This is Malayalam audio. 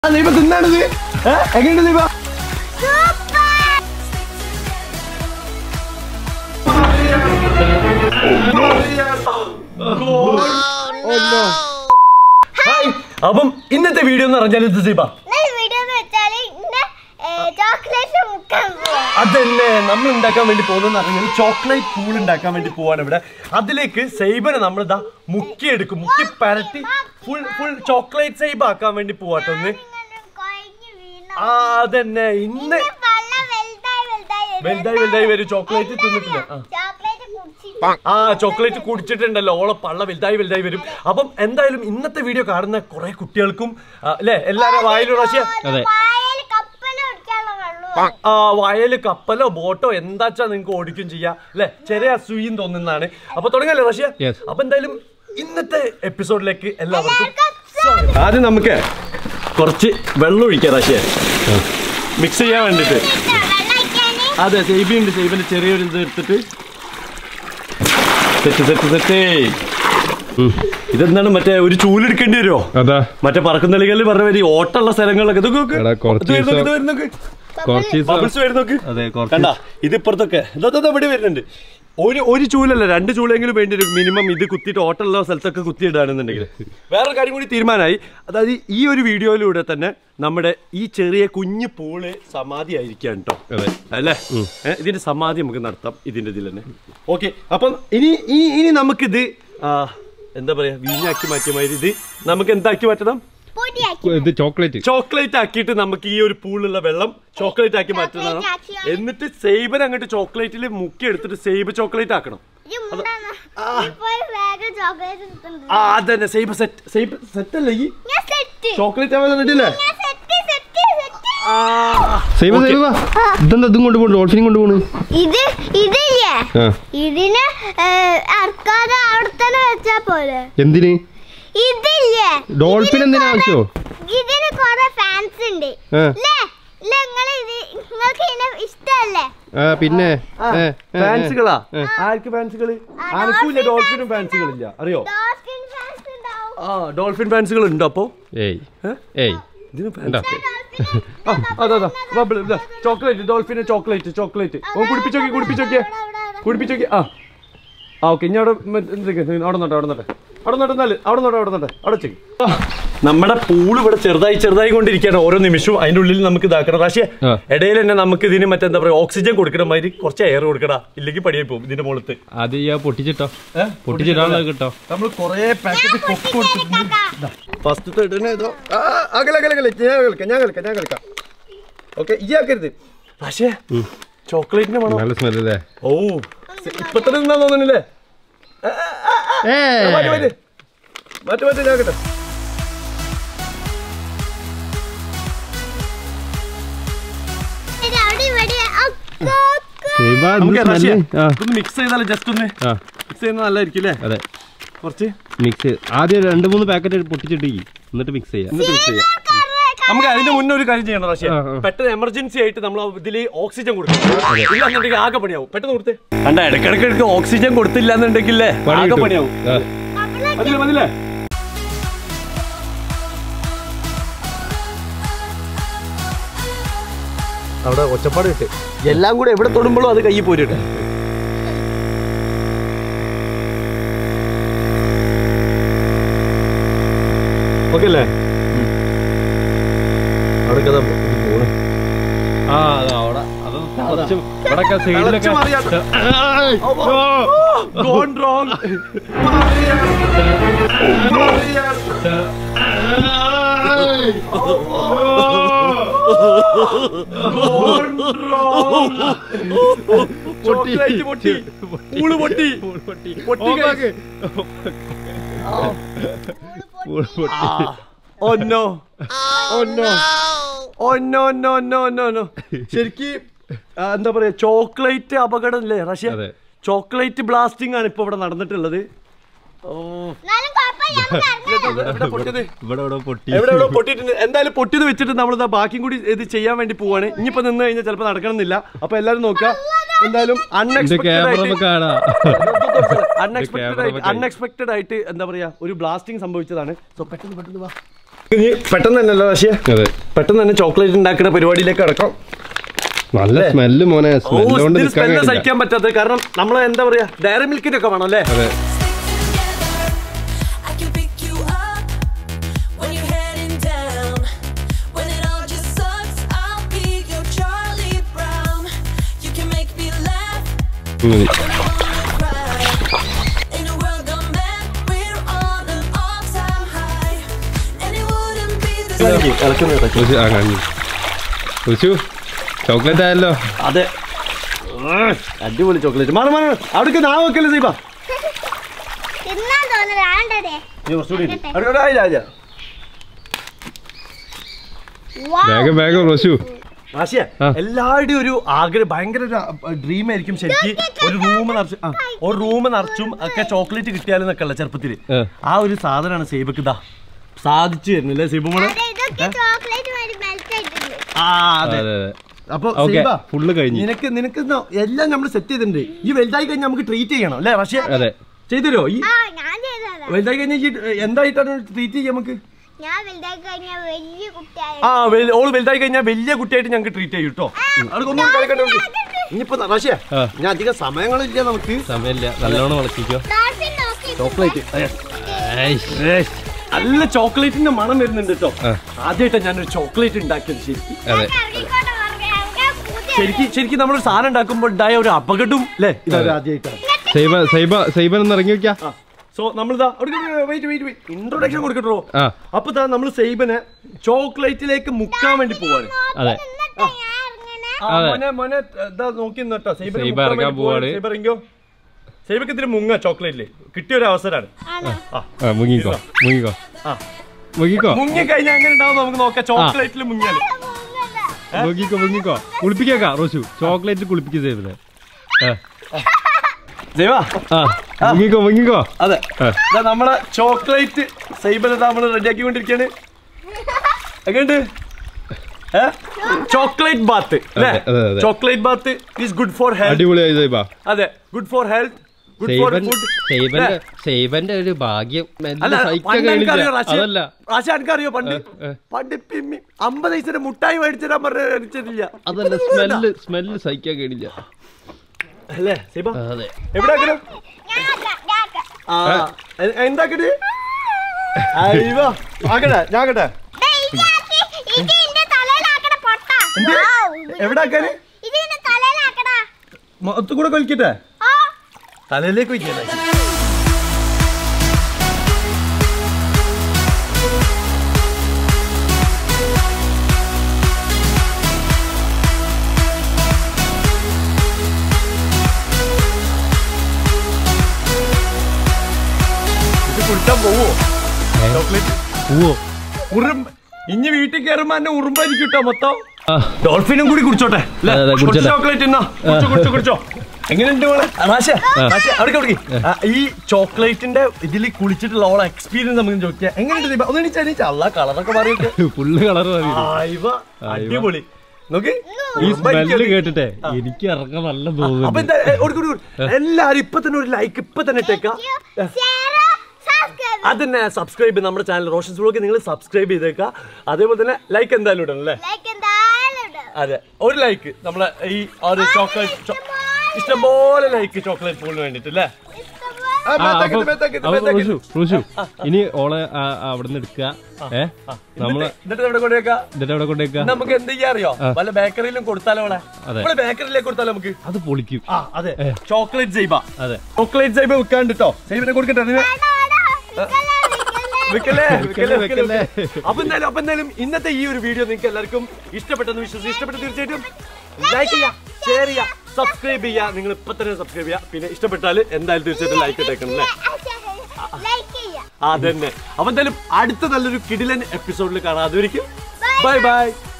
ആ ദീപ തിന്നാണിത് ഏ എങ്ങനെയുണ്ട് ദീപ ഹായ് അപ്പം ഇന്നത്തെ വീഡിയോ എന്ന് പറഞ്ഞാൽ ഇത് ദീപ വീഡിയോ എന്ന് വെച്ചാല് ഇന്ന് ചോക്ലേറ്റ് മുക്കാൻ പോവാ അതന്നെ നമ്മൾ ഉണ്ടാക്കാൻ വേണ്ടി പോകുന്നത് പറഞ്ഞാൽ ചോക്ലേറ്റ് പൂൾ ഉണ്ടാക്കാൻ വേണ്ടി പോവാണ് ഇവിടെ അതിലേക്ക് സൈബനെ നമ്മൾ ഇതാ മുക്കിയെടുക്കും മുക്കി പരട്ടി ഫുൾ ഫുൾ ചോക്ലേറ്റ് സൈബ് ആക്കാൻ വേണ്ടി പോവാട്ടോ ഒന്ന് ഇങ്ങനെ കൊഴഞ്ഞ് വീണു. ആ അതന്നെ ഇന്ന് ഇത് വെള്ളം വലുതായി വലുതായി വരും. വലുതായി വലുതായി വരും ചോക്ലേറ്റ് തിന്നിട്ടില്ല ആ. ചോക്ലേറ്റ് കുടിച്ചിട്ട് ആ ചോക്ലേറ്റ് കുടിച്ചിട്ടുണ്ടല്ലോ ഓളെ പള്ള വലുതായി വലുതായി വരും അപ്പം എന്തായാലും ഇന്നത്തെ വീഡിയോ കാണുന്ന കുറെ കുട്ടികൾക്കും ആ, അല്ലേ എല്ലാരും വായിലും പ്രാവശ്യം അതെ. വായയിൽ കപ്പല് കുടിക്കാനുള്ള വെള്ളം ആ വയല് കപ്പലോ ബോട്ടോ എന്താച്ചാ നിങ്ങൾക്ക് ഓടിക്കും ചെയ്യാം അല്ലെ ചെറിയ അസൂയും തോന്നുന്നതാണ് അപ്പൊ തുടങ്ങല്ലേ റഷ്യ Yes. അപ്പൊ എന്തായാലും ഇന്നത്തെ എപ്പിസോഡിലേക്ക് എല്ലാവർക്കും സ്വാഗതം. ആദ്യം നമുക്ക് കുറച്ച് വെള്ളം ഒഴിക്കാം റഷ്യ മിക്സ് ചെയ്യാൻ വേണ്ടിട്ട് വെള്ളം ഒഴിക്കാന് അതെ സൈബി ഉണ്ട് സൈബിന്റെ ചെറിയൊരു ഇത് എടുത്തിട്ട് സെറ്റ് സെറ്റ് സെറ്റ് ഇതെന്താണ് മറ്റേ ഒരു ചൂലെടുക്കേണ്ടി വരുമോ അതാ മറ്റേ പറക്കുന്ന കളികളിൽ പറഞ്ഞ മാതിരി ഓട്ടമുള്ള സ്ഥലങ്ങളിലൊക്കെ ഇതൊക്കെ നോക്ക്. എടാ, കുറച്ച് ഇത് വരുന്നോക്ക്, ഇത് ദിവസം- വരുന്നോക്ക്. കുറച്ച് ദിവസം ബബിൾസ് വരുന്നോക്ക് അതെ കുറച്ച് കണ്ട ഇത് ഇപ്പുറത്തൊക്കെ ഇതാ ഇതാ, ഇതാ ഇവിടെ വരുന്നുണ്ട് ഒരു ഒരു ചൂലല്ല രണ്ട് ചൂലെങ്കിലും വേണ്ടി വരും മിനിമം ഇത് കുത്തിയിട്ട് ഓട്ടമുള്ള സ്ഥലത്തൊക്കെ കുത്തിയിടാണെന്നുണ്ടെങ്കിൽ വേറൊരു കാര്യം കൂടി തീരുമാനമായി അതായത് ഈ ഒരു വീഡിയോയിലൂടെ തന്നെ നമ്മുടെ ഈ ചെറിയ കുഞ്ഞു പൂള് സമാധി ആയിരിക്കാം കേട്ടോ അതെ അല്ലേ ഏ, ഇതിന്റെ സമാധി നമുക്ക് നടത്താം ഇതിന്റെ ഇതിൽ തന്നെ ഓക്കെ അപ്പം ഇനി ഇനി ഇനി നമുക്കിത് ആ, എന്താ പറയാ വീഞ്ഞാക്കി മാറ്റിയ മാതിരി ഇത് നമുക്ക് എന്താക്കി മാറ്റണം പൊടിയാക്കി ഇത് ചോക്ലേറ്റ് ചോക്ലേറ്റ് ആക്കിയിട്ട് നമുക്ക് ഈ ഒരു പൂളിലുള്ള വെള്ളം ചോക്ലേറ്റ് ആക്കി മാറ്റുന്നതാണ് ചോക്ലേറ്റ് ആക്കിയാൽ- എന്നിട്ട് സേബൻ അങ്ങോട്ട് ചോക്ലേറ്റിൽ മുക്കി എടുത്തിട്ട് സേബ് ചോക്ലേറ്റ് ആക്കണം ഇത് മുണ്ടാണ്. ഇപ്പൊ വേഗം ചോക്ലേറ്റ് കിട്ടുന്നുണ്ട് ആ അതന്നെ സേബ് സെറ്റ് സേബ് സെറ്റ് അല്ലേ ഈ ഞാൻ സെറ്റ് ചോക്ലേറ്റ് ആവാൻ തന്നിട്ടില്ലേ ഞാൻ സെറ്റ് സെറ്റ് സെറ്റ് ആ സൈവ Okay. സൈവ ഇതെന്താ ഇതും കൊണ്ട് പോണു ഡോൾഫിനും കൊണ്ട് പോണു ഇത് ഇതില്ലേ ആ ഇതിന് അർക്കാതെ അവിടെ തന്നെ വെച്ചാ പോലെ എന്തിന് ഇതില്ലേ ഡോൾഫിൻ ഇതിന് എന്തിനാ കുറെ- ആവശ്യമോ? ഇതിന് കൊറേ ഫാൻസ് ഉണ്ട് ആ. ല്ലേ ല്ലേ, ഇങ്ങള് ഇത് നിങ്ങൾക്ക് ഇതിനെ ഇഷ്ടല്ലേ ആ പിന്നെ ഏ, ഏ, ഏ. ഫാൻസുകളാ ഏ. ആർക്ക് ഫാൻസുകള് ആർക്കും ഡോൾഫിനും ഫാൻസുകളില്ല അറിയോ ഡോൾഫിൻ ഫാൻസ് ഉണ്ടാവും ആ ഡോൾഫിൻ ഫാൻസുകൾ ഉണ്ടോ അപ്പോ ഏയ് ഏ? ഏയ് ഇതിന് എന്താ ആ, അതാ അതാ ബബിൾ ഇതാ ചോക്ലേറ്റ് ഡോൾഫിന് ചോക്ലേറ്റ് ചോക്ലേറ്റ് ഓ കുടിപ്പിച്ചോക്കി കുടിപ്പിച്ചോക്കിയേ കുടിപ്പിച്ചോക്കി ആ ആ ഓക്കെ ഇനി അവിടെ മ- എന്തൊക്കെ അവിടെ നോട്ടെ അവിടെ നോട്ടെ അവിടെ നോട്ടെ എന്നാല് അവിടെ നോട്ടെ അവിടെ നോട്ടെ അവിടെ വെച്ചേക്ക് നമ്മുടെ പൂള് ഇവിടെ ചെറുതായി ചെറുതായി കൊണ്ടിരിക്കുകയാണ് ഓരോ നിമിഷവും അതിന്റെ ഉള്ളിൽ നമുക്ക് ഇതാക്കണം പക്ഷേ ആ. ഇടയിൽ തന്നെ നമുക്ക് ഇതിന് മറ്റെന്താ പറയാ ഓക്സിജൻ കൊടുക്കണം മാതിരി കുറച്ച് എയർ കൊടുക്കടാ ഇല്ലെങ്കിൽ പടിയായി പോകും ഇതിന്റെ മുകളത്ത് അത് ഈ പൊട്ടിച്ചിട്ടോ പൊട്ടിച്ചിട്ടാണല്ലോ കിട്ടോ നമ്മൾ കൊറേ പാക്കറ്റ് കൊക്ക് കൊടുത്തിട്ടുണ്ട് ഫസ്റ്റത്തെ ഇടണേ ഇതോ ആ, അകലെ അകലെ അകലെ ഞാൻ കളിക്കാം ഞാൻ കളിക്കാം ഞാൻ കളിക്കാം ഓക്കെ ഈ ആക്കരുത് പക്ഷേ ചോക്ലേറ്റിന്റെ മണം നല്ല സ്മെല്ലല്ലേ ഓ ഇപ്പൊ തന്നെ നിന്നാ തോന്നണില്ലേ ഏ മാറ്റി മാറ്റി മാറ്റി മാറ്റി ഞാൻ കേട്ടെ ഇത് അവിടെ ഇവിടെ ഒക്കെ ഒക്കെ. സൈവ നമുക്ക് റഷ്യ ആ ഒന്ന് മിക്സ് ചെയ്താലേ ജസ്റ്റ് ഒന്ന് ആ മിക്സ് ചെയ്യുന്നത് നല്ലതായിരിക്കും അല്ലേ അതെ കുറച്ച് മിക്സ് ആദ്യം രണ്ട് മൂന്ന് പാക്കറ്റ് പൊട്ടിച്ചിട്ട് എന്നിട്ട് മിക്സ് ചെയ്യാം എന്നിട്ട് മിക്സ് ചെയ്യാം നമുക്ക് അതിന്റെ മുന്നേ ഒരു കാര്യം ചെയ്യണം റഷ്യ ആ, ആ. പെട്ടെന്ന് എമർജൻസി ആയിട്ട് നമ്മൾ ഇതിൽ ഓക്സിജൻ കൊടുക്കണം ഇല്ലാന്നുണ്ടെങ്കിൽ ആകെ പണിയാവും പെട്ടെന്ന് കൊടുത്തേ കണ്ട ഇടക്കിടക്ക് ഓക്സിജൻ കൊടുത്തില്ല എന്നുണ്ടെങ്കിലേ പണി ആകെ കിട്ടും. പണിയാവും ആ. മതില്ലേ മതില്ലേ അവിടെ ഒച്ചപ്പാട് കിട്ട് എല്ലാം കൂടെ എവിടെ തൊടുമ്പോഴും അത് കയ്യിൽ പോരിട്ടെ ഓക്കെ അല്ലേ അവിടെ കഥ പോണേ ആ അതാ അവിടെ അത് കുറച്ച് ഇവിടൊക്കെ സൈഡിലൊക്കെ Gone wrong. Gone wrong. Chocolate പൊട്ടി പൂള് പൊട്ടി പൊട്ടി guys. Oh no. Oh no. Oh no no no no no. ശരിക്ക് ആ, എന്താ പറയാ ചോക്ലേറ്റ് അപകടമല്ലേ റഷ്യ അതെ. ചോക്ലേറ്റ് ബ്ലാസ്റ്റിംഗ് ആണ് ഇപ്പൊ ഇവിടെ നടന്നിട്ടുള്ളത് ഓ എന്നാലും കുഴപ്പമില്ല നമുക്ക് ഇറങ്ങാം. എവിടെ പൊട്ടിയത് ഇവിടെ ഇവിടെ പൊട്ടി എവിടെ എവിടെ പൊട്ടിയിട്ടുണ്ട് എന്തായാലും പൊട്ടിയത് വെച്ചിട്ട് നമ്മൾ ബാക്കിയും കൂടി ഇത് ചെയ്യാൻ വേണ്ടി പോവാണ് ഇനിയിപ്പോ നിന്ന് കഴിഞ്ഞാൽ ചിലപ്പോൾ നടക്കണമെന്നില്ല അപ്പൊ എല്ലാരും നോക്കുക എന്തായാലും എന്റെ അൺഎക്സ്പെക്ടഡ് ക്യാമറ ആയിട്ട് കാണാ അൺഎക്സ്പെക്ടഡ് camera ആയിട്ട് ഒക്കെ ആയി. അൺഎക്സ്പെക്ടഡ് ആയിട്ട് എന്താ പറയാ ഒരു ബ്ലാസ്റ്റിംഗ് സംഭവിച്ചതാണ് സോ പെട്ടെന്ന് പെട്ടെന്ന് വാ നീ പെട്ടെന്ന് തന്നെയല്ലോ റഷ്യ അതെ പെട്ടെന്ന് തന്നെ ചോക്ലേറ്റ് ഉണ്ടാക്കുന്ന പരിപാടിയിലേക്ക് അടക്കാം നല്ല സ്മെല്ല് മോനെ ഓ സ്മെല്ല് കൊണ്ട് ഇതിൽ നിൽക്കാൻ സ്മെല്ല് കഴിയില്ല സഹിക്കാൻ പറ്റാത്തത് കാരണം നമ്മൾ എന്താ പറയാ ഡയറി മിൽക്കിന്റെ ഒക്കെ വേണം അല്ലേ അതെ I can pick you up when you're heading down. When it all just sucks, I'll be your Charlie Brown. You can make me laugh ഉം. when I wanna cry. In a world gone mad, we're on an all-time high, and it wouldn't be the same. Rishu, ആ കഞ്ഞി ഋഷു ചോക്ലേറ്റ് ആയല്ലോ അതെ ഉം, അടിപൊളി ചോക്ലേറ്റ് മാറി മാറി അവിടേക്ക് നാ വെക്കല്ലേ സീബ തിന്നാൻ തോന്നുന്നത് ആണ്ടതേ നീ കുറച്ചുകൂടി ഇരി. അവിടെ, അവിടെ, ആയില്ല, ആയില്ല. വേഗം വേഗം ഋഷു ആശയ ആ. എല്ലാവരുടെയും ഒരു ആഗ്രഹം ഭയങ്കര ഒരു ഡ്രീം ആയിരിക്കും ശരിക്കും ഒരു റൂം നിറച്ച് ആ ഒരു റൂം നിറച്ചും ഒക്കെ ചോക്ലേറ്റ് കിട്ടിയാലും എന്നൊക്കെയല്ല ചെറുപ്പത്തില് ആ. ആ ഒരു സാധനമാണ് സേബക്ക് ഇതാ സാധിച്ചു തരുന്നില്ലേ സേബുമോളെ അതെ ഇതൊക്കെ ചോക്ലേറ്റ് മാതിരി മെൽറ്റ് ആയിട്ടുണ്ട് ആ അതെ അതെ അതെ അപ്പൊ ഓക്കെ സീബ, ഫുള്ള് കഴിഞ്ഞു നിനക്ക് നിനക്ക് ഇന്ന് എല്ലാം നമ്മൾ സെറ്റ് ചെയ്തിട്ടുണ്ട് ഈ വലുതായി കഴിഞ്ഞാൽ നമുക്ക് ട്രീറ്റ് ചെയ്യണം അല്ലേ പക്ഷേ അതെ ചെയ്തരോ ഈ ആ ഞാൻ ചെയ്തതാ വലുതായി കഴിഞ്ഞാൽ ഈ എന്തായിട്ടാണ് ട്രീറ്റ് ചെയ്യാം നമുക്ക് ഞാൻ വലുതായി കഴിഞ്ഞാൽ വലിയ കുട്ടിയായ ആ വെൽ- ഓള് വലുതായി കഴിഞ്ഞാൽ വലിയ കുട്ടിയായിട്ട് ഞങ്ങൾക്ക് ട്രീറ്റ് ചെയ്യും കേട്ടോ അതൊന്നും കളിക്കണ്ട നമുക്ക്. ഇനിയിപ്പോ റഷ്യ ആ. ഞാൻ അധികം സമയങ്ങളില്ല നമുക്ക് സമയമില്ല നല്ലോണം വളർത്തിക്കോ ഡോൾഫിൻ നോക്കി ചോക്ലേറ്റ് നല്ല ചോക്ലേറ്റിന്റെ മണം വരുന്നുണ്ട് കേട്ടോ ആ. ആദ്യമായിട്ടാണ് ഞാനൊരു ചോക്ലേറ്റ് ഉണ്ടാക്കിയത് ശരിക്കും അതെ ഇറങ്ങിക്കോട്ടെ പറഞ്ഞേ. നമുക്ക് പുതിയ- ശരിക്കും ശരിക്കും നമ്മളൊരു സാധനം ഉണ്ടാക്കുമ്പോൾ ഉണ്ടായ ഒരു അപകടം അല്ലേ ഇതൊരു ആദ്യമായിട്ടാണ് സൈബ സൈബ സൈബൻ ഒന്ന് ഇറങ്ങി വെക്കാ സോ നമ്മളിതാ വെയിറ്റ് വെയിറ്റ് വെയിറ്റ് ഇൻട്രൊഡക്ഷൻ കൊടുക്കട്ടോ ആ അപ്പൊ ഇതാ നമ്മൾ സൈബനെ ചോക്ലേറ്റിലേക്ക് മുക്കാൻ വേണ്ടി പോവാണ് അതെ എന്നിട്ടാ ഞാൻ ഇറങ്ങണേ. ആ, അതെ. മോനെ മോനെ ഇതാ നോക്കി നിന്നോ സൈബർ സൈബ ഇറങ്ങാൻ പോവാണ്. സൈബർ ഇങ്ങോ സൈബക്ക് ഇതിന് മുങ്ങ ചോക്ലേറ്റില് കിട്ടിയ ഒരു അവസരമാണ് ആണോ? ആ മുങ്ങിക്കോ മുങ്ങിക്കോ ആ മുങ്ങിക്കോ മുങ്ങി കഴിഞ്ഞാൽ എങ്ങനെ ഉണ്ടാവും നമുക്ക് നോക്കാം ചോക്ലേറ്റിൽ മുങ്ങിയാല് പോകുന്നില്ല. മുങ്ങിക്കോ മുങ്ങിക്കോ കുളിപ്പിക്കാ റോഷു ചോക്ലേറ്റ് കുളിപ്പിക്കുക സൈബിനെ ജൈവാ ആ മുങ്ങിക്കോ മുങ്ങിക്കോ അതെ ആ. ഇതാ നമ്മളെ ചോക്ലേറ്റ് സൈബർ നമ്മൾ റെഡിയാക്കി കൊണ്ടിരിക്കാണ് എങ്ങനെയുണ്ട് ചോക്ലേറ്റ് ബാത്ത് അല്ലേ അതെ, അതെ, അതെ. Chocolate bath is good for health അടിപൊളിയായി സൈബ അതെ good for health good for സൈബൻ ഫുഡ് സൈബന്റെ സൈബന്റെ ഒരു ഭാഗ്യം അല്ല എല്ലാം സഹിക്കാൻ പണ്ട് കഴിയില്ല എനിക്കറിയോ റാശി അതല്ല റാശി എനിക്കറിയോ പണ്ട് ഏ, ഏ. പണ്ട് പിമ്മി അമ്പത് പൈസയുടെ മുട്ടായി മേടിച്ചു തരാൻ പറഞ്ഞ അടിച്ചിട്ടില്ല അതല്ല സ്മെല്ല് സ്മെല്ല് സഹിക്കാൻ കഴിയില്ല അല്ലേ സൈബ അതെ എവിടെ ആക്കണം ഞാൻ ആക്കാം, ഞാൻ ആക്കാം. ആ എ- എന്താക്കട്ടെ അയ്യോ ആക്കട്ടെ ഞാൻ ആക്കട്ടെ ദേ, ഇത് ആക്കി, ഇത് ഇതിന്റെ തലയിലാക്കണ പൊട്ട. എന്ത്? വൗ, എവിടെ ആക്കാന് ഇത് ഇതിന്റെ തലയിലാക്കടാ. മൊത്തം കൂടെ കൊലിക്കട്ടെ ആ, തലയിലേക്ക് വയ്ക്കട്ടെ ഇത് കുടിച്ചാൻ പോവോ ചോക്ലേറ്റ് പോവോ ഉറുമ്പ് ഇനി വീട്ടിൽ കയറുമ്പോ എന്നെ ഉറുമ്പായിരിക്കും കേട്ടോ മൊത്തം ആ ഡോൾഫിനും കൂടി കുടിച്ചോട്ടെ അല്ലേ? അതെ, അതെ, കുറച്ച് കുടിച്ചോട്ടെ. ചോക്ലേറ്റ് എന്നാ കുടിച്ചോ കുടിച്ചോ കുടിച്ചോ എങ്ങനെയുണ്ട് മോളെ റാശ റാശ അവിടേക്ക് അവിടേക്ക് ആ, ഈ ചോക്ലേറ്റിന്റെ ഇതിൽ കുളിച്ചിട്ടുള്ള ഓളെ എക്സ്പീരിയൻസ് നമുക്ക് ചോദിക്കാം എങ്ങനെയുണ്ട് ദീപ? ഒന്ന് എണീച്ച് എണീച്ച് അല്ല കളറൊക്കെ മാറിയിട്ട് ഫുള്ള് കളർ മതി ആയിവ, അടിപൊളി നോക്ക് ഈ ഉറുമ്പായിരിക്കും സ്മെല്ല് അത്. കേട്ടിട്ടെ എനിക്ക് ഇറങ്ങാൻ നല്ല അപ്പൊ തോന്നുന്നു എന്താ ഏ, കൊടുക്ക് കൊടുക്ക് കൊടുക്ക്. എല്ലാരും ഇപ്പൊ തന്നെ ഒരു ലൈക്ക് ഇപ്പൊ തന്നെ ഇട്ടേക്കാം share, subscribe. അതന്നെ സബ്സ്ക്രൈബ് നമ്മുടെ ചാനൽ റോഷൻസ് ബ്ലോഗ് നിങ്ങൾ സബ്സ്ക്രൈബ് ചെയ്തേക്കാം അതേപോലെ തന്നെ ലൈക്ക് എന്തായാലും ഇടണം അല്ലേ Like എന്തായാലും ഇടും. അതെ ഒരു ലൈക്ക് നമ്മളെ ഈ ആ ഒരു ചോക്ലേറ്റ് ഇഷ്ടംപോലെ ലൈക്ക് ചോക്ലേറ്റ് പൂളിന് വേണ്ടിട്ട് അല്ലേ ഇഷ്ടംപോലെ. ആ, മേത്താക്ക് ഇത്, മേത്താക്ക് ഇത്, മേത്താക്ക് ഇത്. റോഷു ഇനി ഓളെ അവിടെ നിന്ന് എടുക്കുക ഏ നമ്മള് എന്നിട്ട് എന്നിട്ട് എവിടെ കൊണ്ടുവെക്കാം എന്നിട്ട് അവിടെ കൊണ്ടേക്ക നമുക്ക് എന്ത് ചെയ്യാൻ അറിയോ വല്ല ബേക്കറിയിലും കൊടുത്താലോ അവിടെ അതെ. ഇവിടെ ബേക്കറിയിലേക്ക് കൊടുത്താലോ നമുക്ക് അത് പൊളിക്കും ആ അതെ ചോക്ലേറ്റ് ജൈബ അതെ ചോക്ലേറ്റ് ജൈബ വിൽക്കാണ്ട് കേട്ടോ ജൈബിനെ കൊടുക്കട്ടെ അതിന് വേണ്ട, വേണ്ട. വിക്കല്ലേ, വിക്കല്ലേ. വിക്കല്ലേ വിക്കല്ലേ വിക്കല്ലേ, വിക്കല്ലേ അപ്പൊ എന്തായാലും അപ്പൊ എന്തായാലും ഇന്നത്തെ ഈ ഒരു വീഡിയോ നിങ്ങൾക്ക് എല്ലാവർക്കും ഇഷ്ടപ്പെട്ടെന്ന് വിശ്വസിച്ച് ഇഷ്ടപ്പെട്ട തീർച്ചയായിട്ടും ലൈക്ക് ചെയ്യാം ഷെയർ ചെയ്യാം സബ്സ്ക്രൈബ് ചെയ്യാം നിങ്ങൾ ഇപ്പൊ തന്നെ സബ്സ്ക്രൈബ് ചെയ്യാം പിന്നെ ഇഷ്ടപ്പെട്ടാൽ എന്തായാലും തീർച്ചയായിട്ടും ലൈക്ക് ഇട്ടേക്കണം അല്ലേ Like ചെയ്യാം. അതന്നെ അപ്പൊ എന്തായാലും അടുത്ത നല്ലൊരു കിടിലൻ എപ്പിസോഡിൽ കാണാം അതുവരെയും ബൈ ബൈ